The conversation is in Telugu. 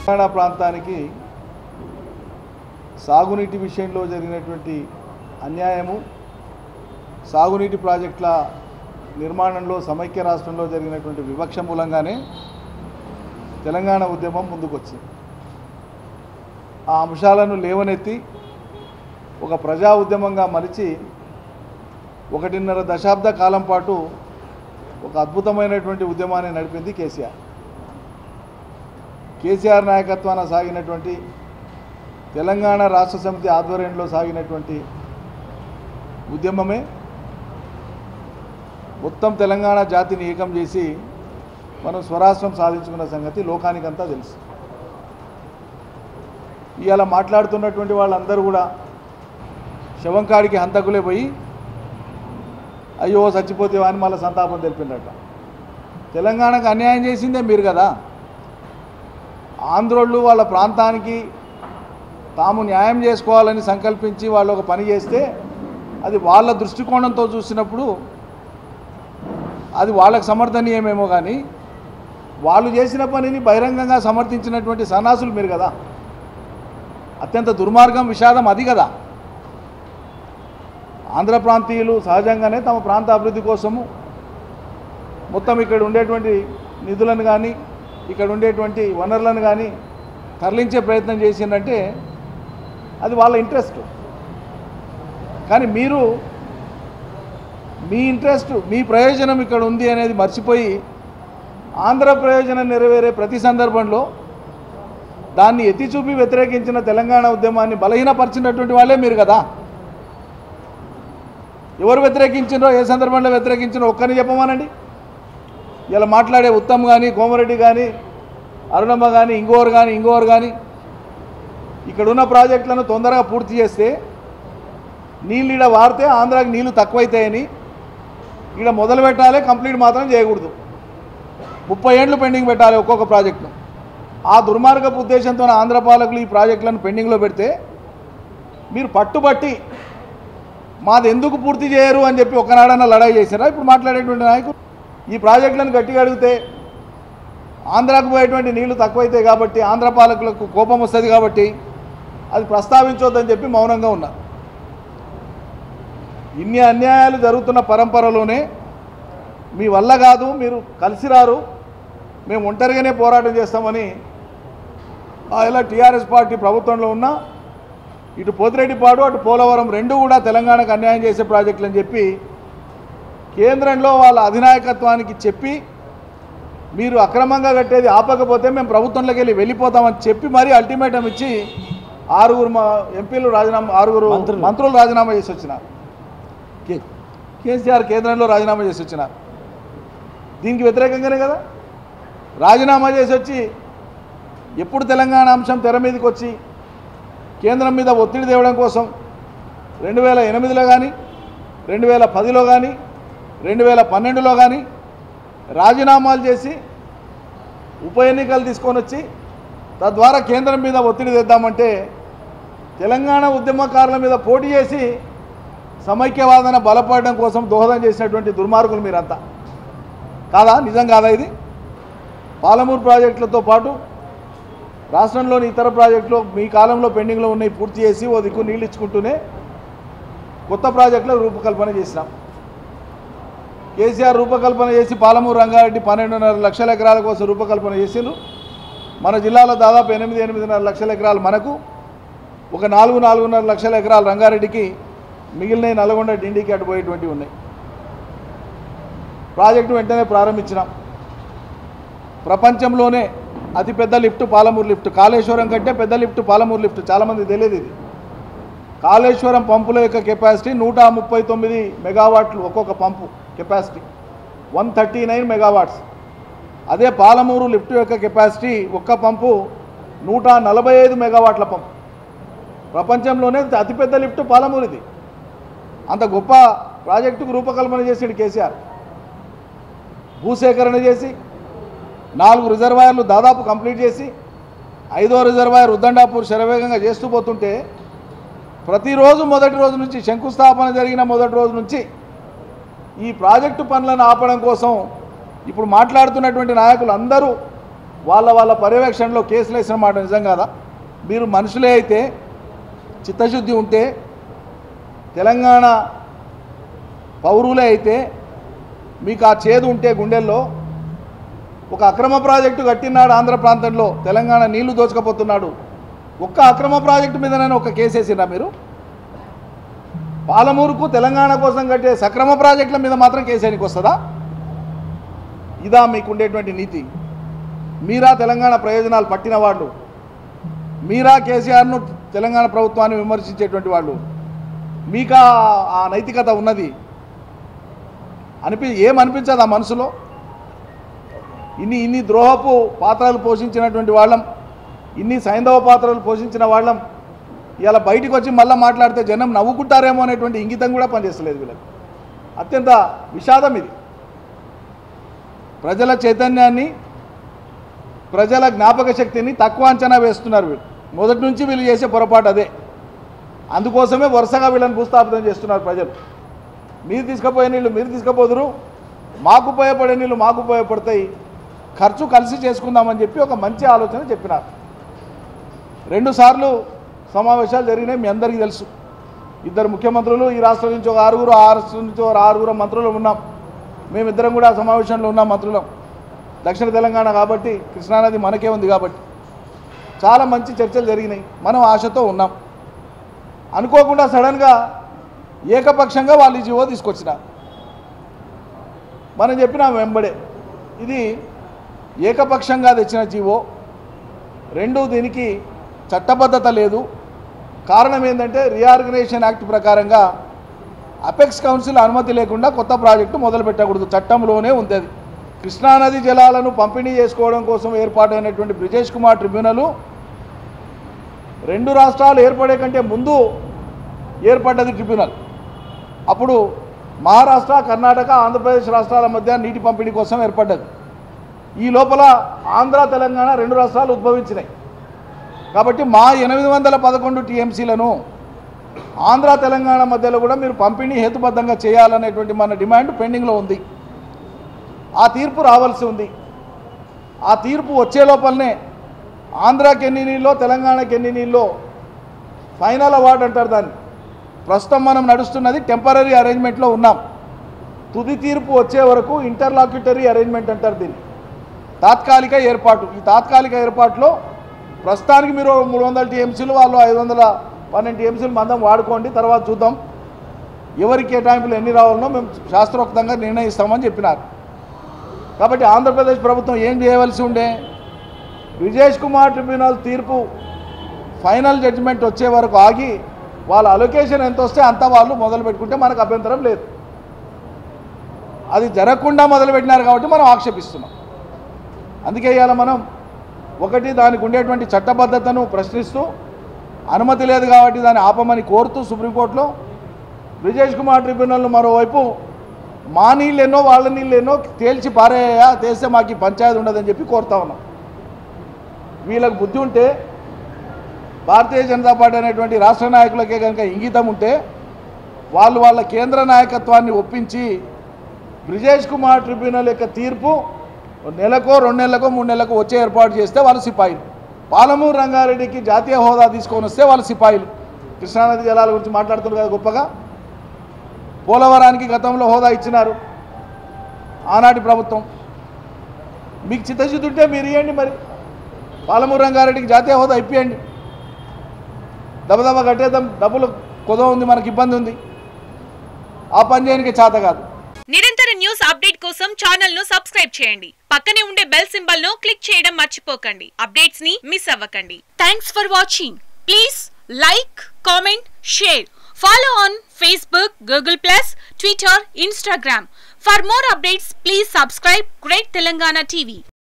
తెలంగాణ ప్రాంతానికి సాగునీటి విషయంలో జరిగినటువంటి అన్యాయము సాగునీటి ప్రాజెక్టుల నిర్మాణంలో సమైక్య రాష్ట్రంలో జరిగినటువంటి వివక్ష మూలంగానే తెలంగాణ ఉద్యమం ముందుకొచ్చింది ఆ అంశాలను లేవనెత్తి ఒక ప్రజా ఉద్యమంగా మలిచి ఒకటిన్నర దశాబ్ద కాలం పాటు ఒక అద్భుతమైనటువంటి ఉద్యమాన్ని నడిపింది కేసీఆర్ కేసీఆర్ నాయకత్వాన సాగినటువంటి తెలంగాణ రాష్ట్ర సమితి ఆధ్వర్యంలో సాగినటువంటి ఉద్యమమే మొత్తం తెలంగాణ జాతిని ఏకం చేసి మనం స్వరాష్ట్రం సాధించుకున్న సంగతి లోకానికంతా తెలుసు ఇవాళ మాట్లాడుతున్నటువంటి వాళ్ళందరూ కూడా శవంకాడికి హంతకులే పోయి అయ్యో చచ్చిపోతే అని మళ్ళీ సంతాపం తెలిపిండట తెలంగాణకు అన్యాయం చేసిందే మీరు కదా ఆంధ్రోళ్ళు వాళ్ళ ప్రాంతానికి తాము న్యాయం చేసుకోవాలని సంకల్పించి వాళ్ళు ఒక పని చేస్తే అది వాళ్ళ దృష్టికోణంతో చూసినప్పుడు అది వాళ్ళకి సమర్థనీయమేమో కానీ వాళ్ళు చేసిన పనిని బహిరంగంగా సమర్థించినటువంటి సన్నాసులు మీరు కదా అత్యంత దుర్మార్గం విషాదం అది కదా ఆంధ్ర ప్రాంతీయులు సహజంగానే తమ ప్రాంత అభివృద్ధి కోసము మొత్తం ఇక్కడ ఉండేటువంటి నిధులను కానీ ఇక్కడ ఉండేటువంటి వనరులను కానీ తరలించే ప్రయత్నం చేసిందంటే అది వాళ్ళ ఇంట్రెస్ట్ కానీ మీరు మీ ఇంట్రెస్ట్ మీ ప్రయోజనం ఇక్కడ ఉంది అనేది మర్చిపోయి ఆంధ్ర ప్రయోజనం నెరవేరే ప్రతి సందర్భంలో దాన్ని ఎత్తి చూపి వ్యతిరేకించిన తెలంగాణ ఉద్యమాన్ని బలహీనపరిచినటువంటి వాళ్ళే మీరు కదా ఎవరు వ్యతిరేకించినో ఏ సందర్భంలో వ్యతిరేకించినో ఒక్కరిని చెప్పమానండి ఇలా మాట్లాడే ఉత్తమ్ కానీ కోమరెడ్డి కానీ అరుణమ్మ కానీ ఇంకోరు కానీ ఇంకోరు కానీ ఇక్కడ ఉన్న ప్రాజెక్టులను తొందరగా పూర్తి చేస్తే నీళ్ళు ఈడ వారితే ఆంధ్రాకి నీళ్లు తక్కువైతాయని ఈడ మొదలు పెట్టాలి కంప్లీట్ మాత్రం చేయకూడదు ముప్పై ఏండ్లు పెండింగ్ పెట్టాలి ఒక్కొక్క ప్రాజెక్టును ఆ దుర్మార్గపు ఉద్దేశంతో ఆంధ్ర పాలకులు ఈ ప్రాజెక్టులను పెండింగ్లో పెడితే మీరు పట్టుబట్టి మాది ఎందుకు పూర్తి చేయరు అని చెప్పి ఒకనాడన్నా లడాయి చేశారా ఇప్పుడు మాట్లాడేటువంటి నాయకులు ఈ ప్రాజెక్టులను గట్టిగా అడిగితే ఆంధ్రాకు పోయేటువంటి నీళ్లు తక్కువైతాయి కాబట్టి ఆంధ్ర పాలకులకు కోపం వస్తుంది కాబట్టి అది ప్రస్తావించొద్దని చెప్పి మౌనంగా ఉన్నారు ఇన్ని అన్యాయాలు జరుగుతున్న పరంపరలోనే మీ వల్ల కాదు మీరు కలిసి రారు మేము ఒంటరిగానే పోరాటం చేస్తామని ఆ ఇలా టీఆర్ఎస్ పార్టీ ప్రభుత్వంలో ఉన్న ఇటు పోతిరెడ్డిపాడు అటు పోలవరం రెండు కూడా తెలంగాణకు అన్యాయం చేసే ప్రాజెక్టులు అని చెప్పి కేంద్రంలో వాళ్ళ అధినాయకత్వానికి చెప్పి మీరు అక్రమంగా కట్టేది ఆపకపోతే మేము ప్రభుత్వంలోకి వెళ్ళి వెళ్ళిపోతామని చెప్పి మరీ అల్టిమేటం ఇచ్చి ఆరుగురు మా ఎంపీలు రాజీనామా ఆరుగురు మంత్రులు. మంత్రులు రాజీనామా చేసి వచ్చినారు కే- కేసీఆర్ కేంద్రంలో రాజీనామా చేసి వచ్చినారు దీనికి వ్యతిరేకంగానే కదా రాజీనామా చేసి వచ్చి ఎప్పుడు తెలంగాణ అంశం తెర మీదకి వచ్చి కేంద్రం మీద ఒత్తిడి తేవడం కోసం రెండు వేల ఎనిమిదిలో కానీ రెండు వేల పదిలో కానీ రెండు వేల పన్నెండులో కానీ రాజీనామాలు చేసి ఉప ఎన్నికలు తీసుకొని వచ్చి తద్వారా కేంద్రం మీద ఒత్తిడి తెద్దామంటే తెలంగాణ ఉద్యమకారుల మీద పోటీ చేసి సమైక్యవాదన బలపడడం కోసం దోహదం చేసినటువంటి దుర్మార్గులు మీరంతా కాదా నిజం కాదా ఇది పాలమూరు ప్రాజెక్టులతో పాటు రాష్ట్రంలోని ఇతర ప్రాజెక్టులు మీ కాలంలో పెండింగ్లో ఉన్నాయి పూర్తి చేసి ఓ దిక్కు నీళ్ళు ఇచ్చుకుంటూనే కొత్త ప్రాజెక్టుల రూపకల్పన చేసినాం కేసీఆర్ రూపకల్పన చేసి పాలమూరు రంగారెడ్డి పన్నెండున్నర లక్షల ఎకరాల కోసం రూపకల్పన చేసిండ్రు మన జిల్లాలో దాదాపు ఎనిమిది ఎనిమిదిన్నర లక్షల ఎకరాలు మనకు ఒక నాలుగు నాలుగున్నర లక్షల ఎకరాలు రంగారెడ్డికి మిగిలిన నల్గొండ డిండికి అటు పోయేటువంటివి ఉన్నాయి ప్రాజెక్టు వెంటనే ప్రారంభించినాం ప్రపంచంలోనే అతిపెద్ద లిఫ్ట్ పాలమూరు లిఫ్ట్ కాళేశ్వరం కంటే పెద్ద లిఫ్ట్ పాలమూరు లిఫ్ట్ చాలామంది తెలియదు ఇది కాళేశ్వరం పంపుల యొక్క కెపాసిటీ నూట ముప్పై తొమ్మిది మెగావాట్లు ఒక్కొక్క pump capacity one thirty nine megawatts అదే పాలమూరు లిఫ్ట్ యొక్క కెపాసిటీ ఒక్క పంపు నూట నలభై ఐదు మెగావాట్ల పంపు ప్రపంచంలోనే అతిపెద్ద లిఫ్ట్ పాలమూరిది అంత గొప్ప ప్రాజెక్టుకు రూపకల్పన చేసాడు కేసీఆర్ భూసేకరణ చేసి నాలుగు రిజర్వాయర్లు దాదాపు కంప్లీట్ చేసి ఐదో రిజర్వాయర్ ఉద్దండాపూర్ శరవేగంగా చేస్తూ పోతుంటే ప్రతిరోజు మొదటి రోజు నుంచి శంకుస్థాపన జరిగిన మొదటి రోజు నుంచి ఈ ప్రాజెక్టు పనులను ఆపడం కోసం ఇప్పుడు మాట్లాడుతున్నటువంటి నాయకులు అందరూ వాళ్ళ వాళ్ళ పర్యవేక్షణలో కేసులు వేసిన మాట నిజం కాదా మీరు మనుషులే అయితే చిత్తశుద్ధి ఉంటే తెలంగాణ పౌరులే అయితే మీకు ఆ చేదు ఉంటే గుండెల్లో ఒక అక్రమ ప్రాజెక్టు కట్టినాడు ఆంధ్ర ప్రాంతంలో తెలంగాణ నీళ్లు దోచుకపోతున్నాడు ఒక్క అక్రమ ప్రాజెక్టు మీదనైనా ఒక కేసు వేసినా మీరు పాలమూరుకు తెలంగాణ కోసం కట్టే సక్రమ ప్రాజెక్టుల మీద మాత్రం కేసు వేయడానికి వస్తుందా ఇదా మీకు ఉండేటువంటి నీతి మీరా తెలంగాణ ప్రయోజనాలు పట్టిన వాళ్ళు మీరా కేసీఆర్ను తెలంగాణ ప్రభుత్వాన్ని విమర్శించేటువంటి వాళ్ళు మీకా ఆ నైతికత ఉన్నది అనిపి ఏమనిపించదు ఆ మనసులో ఇన్ని ఇన్ని ద్రోహపు పాత్రలు పోషించినటువంటి వాళ్ళం ఇన్ని సైంధవ పాత్రలు పోషించిన వాళ్ళం ఇలా బయటికి వచ్చి మళ్ళీ మాట్లాడితే జనం నవ్వుకుంటారేమో అనేటువంటి ఇంగితం కూడా పనిచేస్తలేదు వీళ్ళకి అత్యంత విషాదం ఇది ప్రజల చైతన్యాన్ని ప్రజల జ్ఞాపక శక్తిని తక్కువ అంచనా వేస్తున్నారు వీళ్ళు మొదటి నుంచి వీళ్ళు చేసే పొరపాటు అదే అందుకోసమే వరుసగా వీళ్ళని భూస్థాపితం చేస్తున్నారు ప్రజలు మీరు తీసుకుపోయే నీళ్ళు మీరు తీసుకుపోదురు మాకు ఉపయోగపడే నీళ్ళు మాకు ఉపయోగపడతాయి ఖర్చు కలిసి చేసుకుందామని చెప్పి ఒక మంచి ఆలోచన చెప్పినారు రెండుసార్లు సమావేశాలు జరిగినాయి మీ అందరికీ తెలుసు ఇద్దరు ముఖ్యమంత్రులు ఈ రాష్ట్రం నుంచి ఒక ఆరుగురు ఆ రాష్ట్రం నుంచి ఒక ఆరుగురు మంత్రులు ఉన్నాం మేమిద్దరం కూడా ఆ సమావేశంలో ఉన్నాం మంత్రులం దక్షిణ తెలంగాణ కాబట్టి కృష్ణానది మనకే ఉంది కాబట్టి చాలా మంచి చర్చలు జరిగినాయి మనం ఆశతో ఉన్నాం అనుకోకుండా సడన్గా ఏకపక్షంగా వాళ్ళు ఈ జీవో తీసుకొచ్చిన మనం చెప్పినాం వెంబడే ఇది ఏకపక్షంగా తెచ్చిన జీవో రెండు దీనికి చట్టబద్ధత లేదు కారణం ఏంటంటే రీఆర్గనైజేషన్ యాక్ట్ ప్రకారంగా అపెక్స్ కౌన్సిల్ అనుమతి లేకుండా కొత్త ప్రాజెక్టు మొదలు పెట్టకూడదు చట్టంలోనే ఉంది అది కృష్ణానది జలాలను పంపిణీ చేసుకోవడం కోసం ఏర్పాటైనటువంటి బ్రిజేష్ కుమార్ ట్రిబ్యునల్ రెండు రాష్ట్రాలు ఏర్పడే కంటే ముందు ఏర్పడ్డది ట్రిబ్యునల్ అప్పుడు మహారాష్ట్ర కర్ణాటక ఆంధ్రప్రదేశ్ రాష్ట్రాల మధ్య నీటి పంపిణీ కోసం ఏర్పడ్డది ఈ లోపల ఆంధ్ర తెలంగాణ రెండు రాష్ట్రాలు ఉద్భవించినాయి కాబట్టి మా ఎనిమిది వందల పదకొండు టీఎంసీలను ఆంధ్ర తెలంగాణ మధ్యలో కూడా మీరు పంపిణీ హేతుబద్ధంగా చేయాలనేటువంటి మన డిమాండ్ పెండింగ్లో ఉంది ఆ తీర్పు రావాల్సి ఉంది ఆ తీర్పు వచ్చే లోపలనే ఆంధ్రాకి ఎన్ని నీళ్ళో తెలంగాణకి ఎన్ని నీళ్ళో ఫైనల్ అవార్డు అంటారు దాన్ని ప్రస్తుతం మనం నడుస్తున్నది టెంపరీ అరేంజ్మెంట్లో ఉన్నాం తుది తీర్పు వచ్చే వరకు ఇంటర్లాక్యుటరీ అరేంజ్మెంట్ అంటారు దీన్ని తాత్కాలిక ఏర్పాటు ఈ తాత్కాలిక ఏర్పాటులో ప్రస్తుతానికి మీరు మూడు వందల టీఎంసీలు వాళ్ళు ఐదు వందల పన్నెండు టీఎంసీలు మందం వాడుకోండి తర్వాత చూద్దాం ఎవరి కేటాయింపులు ఎన్ని రావాలనో మేము శాస్త్రోక్తంగా నిర్ణయిస్తామని చెప్పినారు కాబట్టి ఆంధ్రప్రదేశ్ ప్రభుత్వం ఏం చేయవలసి ఉండే విజేష్ కుమార్ ట్రిబ్యునల్ తీర్పు ఫైనల్ జడ్జిమెంట్ వచ్చే వరకు ఆగి వాళ్ళ అలొకేషన్ ఎంత వస్తే అంత వాళ్ళు మొదలు పెట్టుకుంటే మనకు అభ్యంతరం లేదు అది జరగకుండా మొదలుపెట్టినారు కాబట్టి మనం ఆక్షేపిస్తున్నాం అందుకే ఇవాళ మనం ఒకటి దానికి ఉండేటువంటి చట్టబద్ధతను ప్రశ్నిస్తూ అనుమతి లేదు కాబట్టి దాన్ని ఆపమని కోరుతూ సుప్రీంకోర్టులో బ్రిజేష్ కుమార్ ట్రిబ్యునల్ మరోవైపు మా నీళ్ళు ఎన్నో వాళ్ళ నీళ్ళు ఎన్నో తేల్చి పారేయా తేస్తే మాకు ఈ పంచాయతీ ఉండదని చెప్పి కోరుతా ఉన్నాం వీళ్ళకి బుద్ధి ఉంటే భారతీయ జనతా పార్టీ అనేటువంటి రాష్ట్ర నాయకులకే కనుక ఇంగితం ఉంటే వాళ్ళు వాళ్ళ కేంద్ర నాయకత్వాన్ని ఒప్పించి బ్రిజేష్ కుమార్ ట్రిబ్యునల్ యొక్క తీర్పు నెలకో రెండు నెలలకో మూడు నెలలకు వచ్చే ఏర్పాటు చేస్తే వాళ్ళు సిపాయిలు పాలమూరు రంగారెడ్డికి జాతీయ హోదా తీసుకొని వస్తే వాళ్ళు సిపాయిలు కృష్ణానది జలాల గురించి మాట్లాడుతున్నారు కదా గొప్పగా పోలవరానికి గతంలో హోదా ఇచ్చినారు ఆనాటి ప్రభుత్వం మీకు చిత్తశుద్ధి ఉంటే మీరు ఇవ్వండి మరి పాలమూరు రంగారెడ్డికి జాతీయ హోదా ఇప్పియండి దబదబ కట్టేద్దాం డబ్బులు కుదవ ఉంది మనకి ఇబ్బంది ఉంది ఆ పని చేయడానికి చేత కాదు నిరంతర న్యూస్ అప్డేట్ కోసం ఛానల్ ను సబ్స్క్రైబ్ చేయండి పక్కనే ఉండే బెల్ సింబల్ ను క్లిక్ చేయడం మర్చిపోకండి అప్డేట్స్ ని మిస్ అవ్వకండి thanks for watching please like comment share follow on Facebook Google plus Twitter Instagram for more updates please subscribe great Telangana TV